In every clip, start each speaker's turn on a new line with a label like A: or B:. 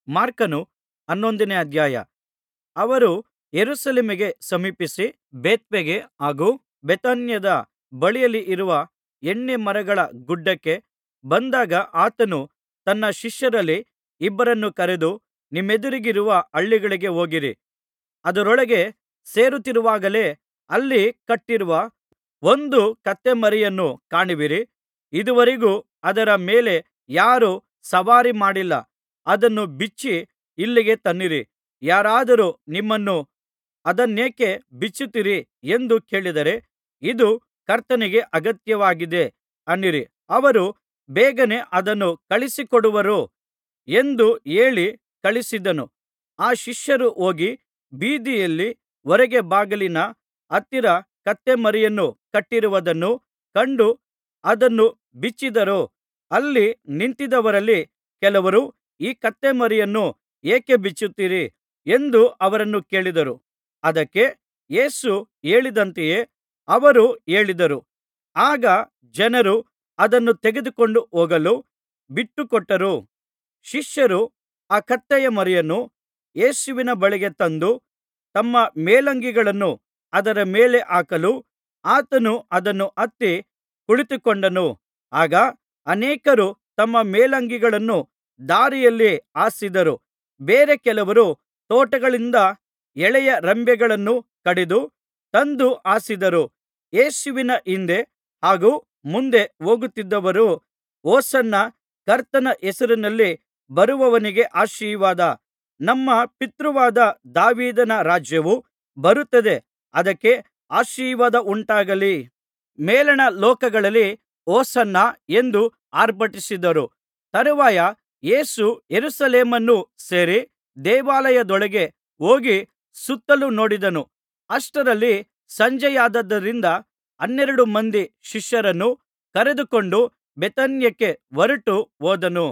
A: ಮಾರ್ಕನು ಹನ್ನೊಂದನೇ ಅಧ್ಯಾಯ ಅವರು ಯೆರೂಸಲೇಮಿಗೆ ಸಮೀಪಿಸಿ ಬೇತ್ಫಗೆ ಹಾಗೂ ಬೇಥಾನ್ಯದ ಬಳಿಯಲ್ಲಿ ಇರುವ ಎಣ್ಣೆ ಮರಗಳ ಗುಡ್ಡಕ್ಕೆ ಬಂದಾಗ ಆತನು ತನ್ನ ಶಿಷ್ಯರಲ್ಲಿ ಇಬ್ಬರನ್ನು ಕರೆದು ನಿಮ್ಮೆದುರಿಗಿರುವ ಹಳ್ಳಿಗಳಿಗೆ ಹೋಗಿರಿ ಅದರೊಳಗೆ ಸೇರುತ್ತಿರುವಾಗಲೇ ಅಲ್ಲಿ ಕಟ್ಟಿರುವ ಒಂದು ಕತ್ತೆಮರಿಯನ್ನು ಕಾಣುವಿರಿ ಇದುವರೆಗೂ ಅದರ ಮೇಲೆ ಯಾರೂ ಸವಾರಿ ಮಾಡಿಲ್ಲ ಅದನ್ನು ಬಿಚ್ಚಿ ಇಲ್ಲಿಗೆ ತನ್ನಿರಿ ಯಾರಾದರೂ ನಿಮ್ಮನ್ನು ಅದನ್ನೇಕೆ ಬಿಚ್ಚುತ್ತೀರಿ ಎಂದು ಕೇಳಿದರೆ ಇದು ಕರ್ತನಿಗೆ ಅಗತ್ಯವಾಗಿದೆ ಅನ್ನಿರಿ ಅವರು ಬೇಗನೆ ಅದನ್ನು ಕಳುಹಿಸಿಕೊಡುವರು ಎಂದು ಹೇಳಿ ಕಳುಹಿಸಿದನು ಆ ಶಿಷ್ಯರು ಹೋಗಿ ಬೀದಿಯಲ್ಲಿ ಹೊರಗೆ ಬಾಗಿಲಿನ ಹತ್ತಿರ ಕತ್ತೆಮರಿಯನ್ನು ಕಟ್ಟಿರುವುದನ್ನು ಕಂಡು ಅದನ್ನು ಬಿಚ್ಚಿದರು ಅಲ್ಲಿ ನಿಂತಿದ್ದವರಲ್ಲಿ ಕೆಲವರು ಈ ಕತ್ತೆಮರಿಯನ್ನು ಏಕೆ ಬಿಚ್ಚುತ್ತೀರಿ ಎಂದು ಅವರನ್ನು ಕೇಳಿದರು ಅದಕ್ಕೆ ಯೇಸು ಹೇಳಿದಂತೆಯೇ ಅವರು ಹೇಳಿದರು ಆಗ ಜನರು ಅದನ್ನು ತೆಗೆದುಕೊಂಡು ಹೋಗಲು ಬಿಟ್ಟುಕೊಟ್ಟರು ಶಿಷ್ಯರು ಆ ಕತ್ತೆಯ ಮರಿಯನ್ನು ಯೇಸುವಿನ ಬಳಿಗೆ ತಂದು ತಮ್ಮ ಮೇಲಂಗಿಗಳನ್ನು ಅದರ ಮೇಲೆ ಹಾಕಲು ಆತನು ಅದನ್ನು ಹತ್ತಿ ಕುಳಿತುಕೊಂಡನು ಆಗ ಅನೇಕರು ತಮ್ಮ ಮೇಲಂಗಿಗಳನ್ನು ದಾರಿಯಲ್ಲಿ ಹಾಸಿದರು ಬೇರೆ ಕೆಲವರು ತೋಟಗಳಿಂದ ಎಳೆಯ ರೆಂಬೆಗಳನ್ನು ಕಡಿದು ತಂದು ಹಾಸಿದರು ಯೇಸುವಿನ ಹಿಂದೆ ಹಾಗೂ ಮುಂದೆ ಹೋಗುತ್ತಿದ್ದವರು ಹೊಸನ್ನ ಕರ್ತನ ಹೆಸರಿನಲ್ಲಿ ಬರುವವನಿಗೆ ಆಶೀರ್ವಾದ ನಮ್ಮ ಪಿತೃವಾದ ದಾವೀದನ ರಾಜ್ಯವು ಬರುತ್ತದೆ ಅದಕ್ಕೆ ಆಶೀರ್ವಾದ ಉಂಟಾಗಲಿ ಮೇಲಣ ಲೋಕಗಳಲ್ಲಿ ಹೊಸನ್ನ ಎಂದು ಆರ್ಭಟಿಸಿದರು ತರುವಾಯ ಯೇಸು ಯೆರೂಸಲೇಮನ್ನು ಸೇರಿ ದೇವಾಲಯದೊಳಗೆ ಹೋಗಿ ಸುತ್ತಲು ನೋಡಿದನು ಅಷ್ಟರಲ್ಲಿ ಸಂಜೆಯಾದದ್ದರಿಂದ ಹನ್ನೆರಡು ಮಂದಿ ಶಿಷ್ಯರನ್ನು ಕರೆದುಕೊಂಡು ಬೇಥಾನ್ಯಕ್ಕೆ ಹೊರಟು ಹೋದನು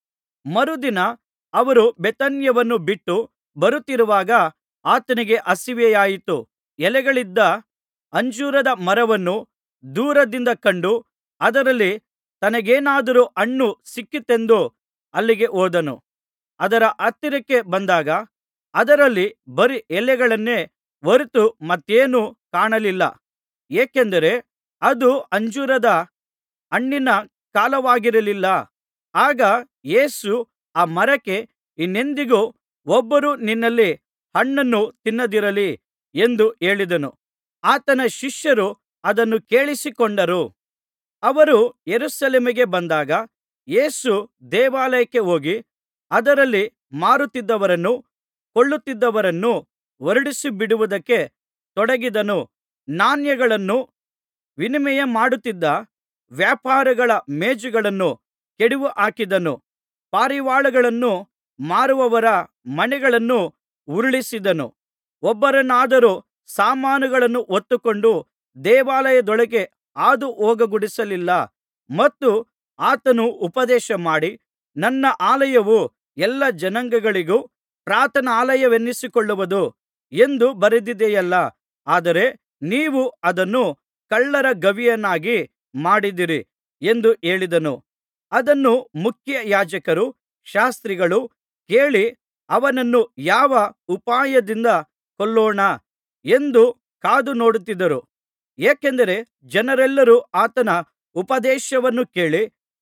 A: ಮರುದಿನ ಅವರು ಬೇಥಾನ್ಯವನ್ನು ಬಿಟ್ಟು ಬರುತ್ತಿರುವಾಗ ಆತನಿಗೆ ಹಸಿವೆಯಾಯಿತು ಎಲೆಗಳಿದ್ದ ಅಂಜೂರದ ಮರವನ್ನು ದೂರದಿಂದ ಕಂಡು ಅದರಲ್ಲಿ ತನಗೇನಾದರೂ ಹಣ್ಣು ಸಿಕ್ಕೀತೆಂದು ಅಲ್ಲಿಗೆ ಹೋದನು ಅದರ ಹತ್ತಿರಕ್ಕೆ ಬಂದಾಗ ಅದರಲ್ಲಿ ಬರೀ ಎಲೆಗಳನ್ನೇ ಹೊರತು ಮತ್ತೇನೂ ಕಾಣಲಿಲ್ಲ ಏಕೆಂದರೆ ಅದು ಅಂಜೂರದ ಹಣ್ಣಿನ ಕಾಲವಾಗಿರಲಿಲ್ಲ ಆಗ ಯೇಸು ಆ ಮರಕ್ಕೆ ಇನ್ನೆಂದಿಗೂ ಒಬ್ಬರೂ ನಿನ್ನಲ್ಲಿ ಹಣ್ಣನ್ನು ತಿನ್ನದಿರಲಿ ಎಂದು ಹೇಳಿದನು ಆತನ ಶಿಷ್ಯರು ಅದನ್ನು ಕೇಳಿಸಿಕೊಂಡರು ಅವರು ಯೆರೂಸಲೇಮಿಗೆ ಬಂದಾಗ ಯೇಸು ದೇವಾಲಯಕ್ಕೆ ಹೋಗಿ ಅದರಲ್ಲಿ ಮಾರುತ್ತಿದ್ದವರನ್ನೂ ಕೊಳ್ಳುತ್ತಿದ್ದವರನ್ನೂ ಹೊರಡಿಸಿಬಿಡುವುದಕ್ಕೆ ತೊಡಗಿದನು ನಾಣ್ಯಗಳನ್ನು ವಿನಿಮಯ ಮಾಡುತ್ತಿದ್ದ ವ್ಯಾಪಾರಿಗಳ ಮೇಜುಗಳನ್ನು ಕೆಡವಿ ಹಾಕಿದನು ಪಾರಿವಾಳಗಳನ್ನು ಮಾರುವವರ ಮಣೆಗಳನ್ನು ಉರುಳಿಸಿದನು ಒಬ್ಬರನ್ನಾದರೂ ಸಾಮಾನುಗಳನ್ನು ಹೊತ್ತುಕೊಂಡು ದೇವಾಲಯದೊಳಗೆ ಹಾದು ಹೋಗಗೊಡಿಸಲಿಲ್ಲ ಮತ್ತು ಆತನು ಉಪದೇಶಮಾಡಿ ನನ್ನ ಆಲಯವು ಎಲ್ಲಾ ಜನಾಂಗಗಳಿಗೂ ಪ್ರಾರ್ಥನಾಲಯವೆನ್ನಿಸಿಕೊಳ್ಳುವುದು ಎಂದು ಬರೆದಿದೆಯಲ್ಲಾ ಆದರೆ ನೀವು ಅದನ್ನು ಕಳ್ಳರ ಗವಿಯನ್ನಾಗಿ ಮಾಡಿದಿರಿ ಎಂದು ಹೇಳಿದನು ಅದನ್ನು ಮುಖ್ಯಯಾಜಕರೂ ಶಾಸ್ತ್ರಿಗಳೂ ಕೇಳಿ ಅವನನ್ನು ಯಾವ ಉಪಾಯದಿಂದ ಕೊಲ್ಲೋಣ ಎಂದು ಕಾದು ನೋಡುತ್ತಿದ್ದರು ಏಕೆಂದರೆ ಜನರೆಲ್ಲರೂ ಆತನ ಉಪದೇಶವನ್ನು ಕೇಳಿ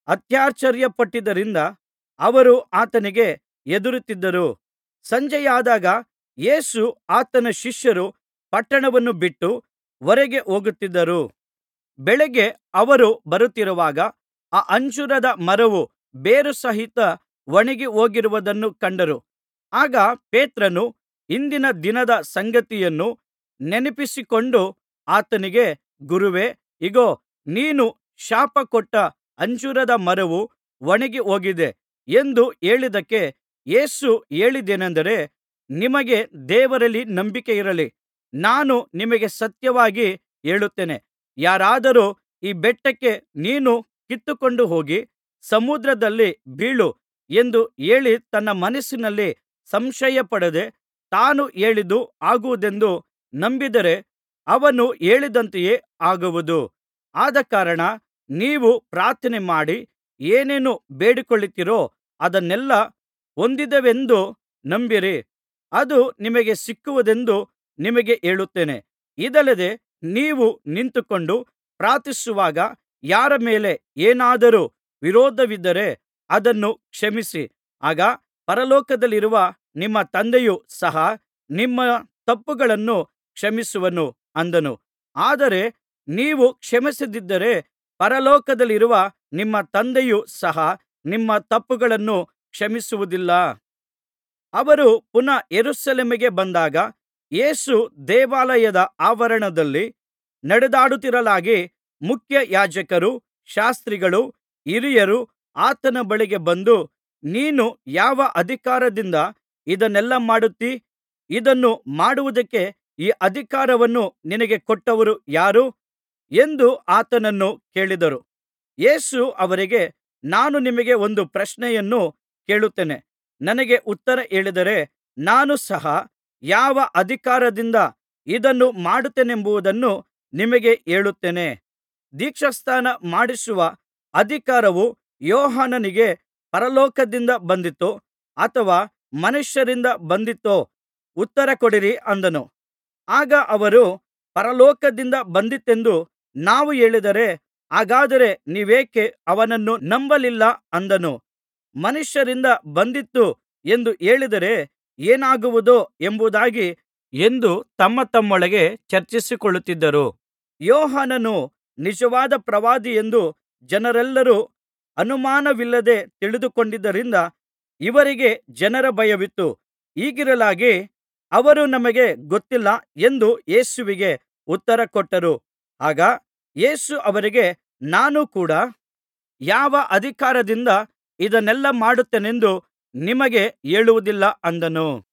A: ಅತ್ಯಾಶ್ಚರ್ಯಪಟ್ಟಿದ್ದರಿಂದ ಅವರು ಆತನಿಗೆ ಹೆದರುತ್ತಿದ್ದರು ಸಂಜೆಯಾದಾಗ ಯೇಸು ಆತನ ಶಿಷ್ಯರು ಪಟ್ಟಣವನ್ನು ಬಿಟ್ಟು ಹೊರಗೆ ಹೋಗುತ್ತಿದ್ದರು ಬೆಳಗ್ಗೆ ಅವರು ಬರುತ್ತಿರುವಾಗ ಆ ಅಂಜೂರದ ಮರವು ಬೇರು ಸಹಿತ ಒಣಗಿ ಹೋಗಿರುವುದನ್ನು ಕಂಡರು ಆಗ ಪೇತ್ರನು ಹಿಂದಿನ ದಿನದ ಸಂಗತಿಯನ್ನು ನೆನಪಿಸಿಕೊಂಡು ಆತನಿಗೆ ಗುರುವೇ ಇಗೋ ನೀನು ಶಾಪಕೊಟ್ಟ ಅಂಜೂರದ ಮರವು ಒಣಗಿ ಹೋಗಿದೆ ಎಂದು ಹೇಳಿದ್ದಕ್ಕೆ ಯೇಸು ಹೇಳಿದ್ದೇನೆಂದರೆ ನಿಮಗೆ ದೇವರಲ್ಲಿ ನಂಬಿಕೆಯಿರಲಿ ನಾನು ನಿಮಗೆ ಸತ್ಯವಾಗಿ ಹೇಳುತ್ತೇನೆ ಯಾರಾದರೂ ಈ ಬೆಟ್ಟಕ್ಕೆ ನೀನು ಕಿತ್ತುಕೊಂಡು ಹೋಗಿ ಸಮುದ್ರದಲ್ಲಿ ಬೀಳು ಎಂದು ಹೇಳಿ ತನ್ನ ಮನಸ್ಸಿನಲ್ಲಿ ಸಂಶಯಪಡದೆ ತಾನು ಹೇಳಿದ್ದು ಆಗುವುದೆಂದು ನಂಬಿದರೆ ಅವನು ಹೇಳಿದಂತೆಯೇ ಆಗುವುದು ಆದಕಾರಣ ನೀವು ಪ್ರಾರ್ಥನೆ ಮಾಡಿ ಏನೇನು ಬೇಡಿಕೊಳ್ಳುತ್ತೀರೋ ಅದನ್ನೆಲ್ಲಾ ಹೊಂದಿದ್ದೇವೆಂದು ನಂಬಿರಿ ಅದು ನಿಮಗೆ ಸಿಕ್ಕುವುದೆಂದು ನಿಮಗೆ ಹೇಳುತ್ತೇನೆ ಇದಲ್ಲದೆ ನೀವು ನಿಂತುಕೊಂಡು ಪ್ರಾರ್ಥಿಸುವಾಗ ಯಾರ ಮೇಲೆ ಏನಾದರೂ ವಿರೋಧವಿದ್ದರೆ ಅದನ್ನು ಕ್ಷಮಿಸಿ ಆಗ ಪರಲೋಕದಲ್ಲಿರುವ ನಿಮ್ಮ ತಂದೆಯು ಸಹ ನಿಮ್ಮ ತಪ್ಪುಗಳನ್ನು ಕ್ಷಮಿಸುವನು ಅಂದನು ಆದರೆ ನೀವು ಕ್ಷಮಿಸದಿದ್ದರೆ ಪರಲೋಕದಲ್ಲಿರುವ ನಿಮ್ಮ ತಂದೆಯು ಸಹ ನಿಮ್ಮ ತಪ್ಪುಗಳನ್ನು ಕ್ಷಮಿಸುವುದಿಲ್ಲ ಅವರು ಪುನಃ ಯೆರೂಸಲೇಮಿಗೆ ಬಂದಾಗ ಯೇಸು ದೇವಾಲಯದ ಆವರಣದಲ್ಲಿ ನಡೆದಾಡುತ್ತಿರಲಾಗಿ ಮುಖ್ಯಯಾಜಕರೂ ಶಾಸ್ತ್ರಿಗಳೂ ಹಿರಿಯರೂ ಆತನ ಬಳಿಗೆ ಬಂದು ನೀನು ಯಾವ ಅಧಿಕಾರದಿಂದ ಇದನ್ನೆಲ್ಲಾ ಮಾಡುತ್ತೀ ಇದನ್ನು ಮಾಡುವುದಕ್ಕೆ ಈ ಅಧಿಕಾರವನ್ನು ನಿನಗೆ ಕೊಟ್ಟವರು ಯಾರು ಎಂದು ಆತನನ್ನು ಕೇಳಿದರು ಯೇಸು ಅವರಿಗೆ ನಾನು ನಿಮಗೆ ಒಂದು ಪ್ರಶ್ನೆಯನ್ನು ಕೇಳುತ್ತೇನೆ ನನಗೆ ಉತ್ತರ ಹೇಳಿದರೆ ನಾನು ಸಹ ಯಾವ ಅಧಿಕಾರದಿಂದ ಇದನ್ನು ಮಾಡುತ್ತೇನೆಂಬುದನ್ನು ನಿಮಗೆ ಹೇಳುತ್ತೇನೆ ದೀಕ್ಷಾಸ್ನಾನ ಮಾಡಿಸುವ ಅಧಿಕಾರವು ಯೋಹಾನನಿಗೆ ಪರಲೋಕದಿಂದ ಬಂದಿತೋ ಅಥವಾ ಮನುಷ್ಯರಿಂದ ಬಂದಿತೋ ಉತ್ತರ ಕೊಡಿರಿ ಅಂದನು ಆಗ ಅವರು ಪರಲೋಕದಿಂದ ಬಂದಿತೆಂದು ನಾವು ಹೇಳಿದರೆ ಹಾಗಾದರೆ ನೀವೇಕೆ ಅವನನ್ನು ನಂಬಲಿಲ್ಲ ಅಂದನು ಮನುಷ್ಯರಿಂದ ಬಂದಿತು ಎಂದು ಹೇಳಿದರೆ ಏನಾಗುವುದೋ ಎಂಬುದಾಗಿ ಎಂದು ತಮ್ಮತಮ್ಮೊಳಗೆ ಚರ್ಚಿಸಿಕೊಳ್ಳುತ್ತಿದ್ದರು ಯೋಹಾನನು ನಿಜವಾದ ಪ್ರವಾದಿಯೆಂದು ಜನರೆಲ್ಲರೂ ಅನುಮಾನವಿಲ್ಲದೆ ತಿಳಿದುಕೊಂಡಿದ್ದರಿಂದ ಇವರಿಗೆ ಜನರ ಭಯವಿತ್ತು ಹೀಗಿರಲಾಗಿ ಅವರು ನಮಗೆ ಗೊತ್ತಿಲ್ಲ ಎಂದು ಯೇಸುವಿಗೆ ಉತ್ತರ ಕೊಟ್ಟರು ಆಗ ಯೇಸು ಅವರಿಗೆ ನಾನು ಕೂಡ ಯಾವ ಅಧಿಕಾರದಿಂದ ಇದನ್ನೆಲ್ಲಾ ಮಾಡುತ್ತೇನೆಂದು ನಿಮಗೆ ಹೇಳುವುದಿಲ್ಲ ಅಂದನು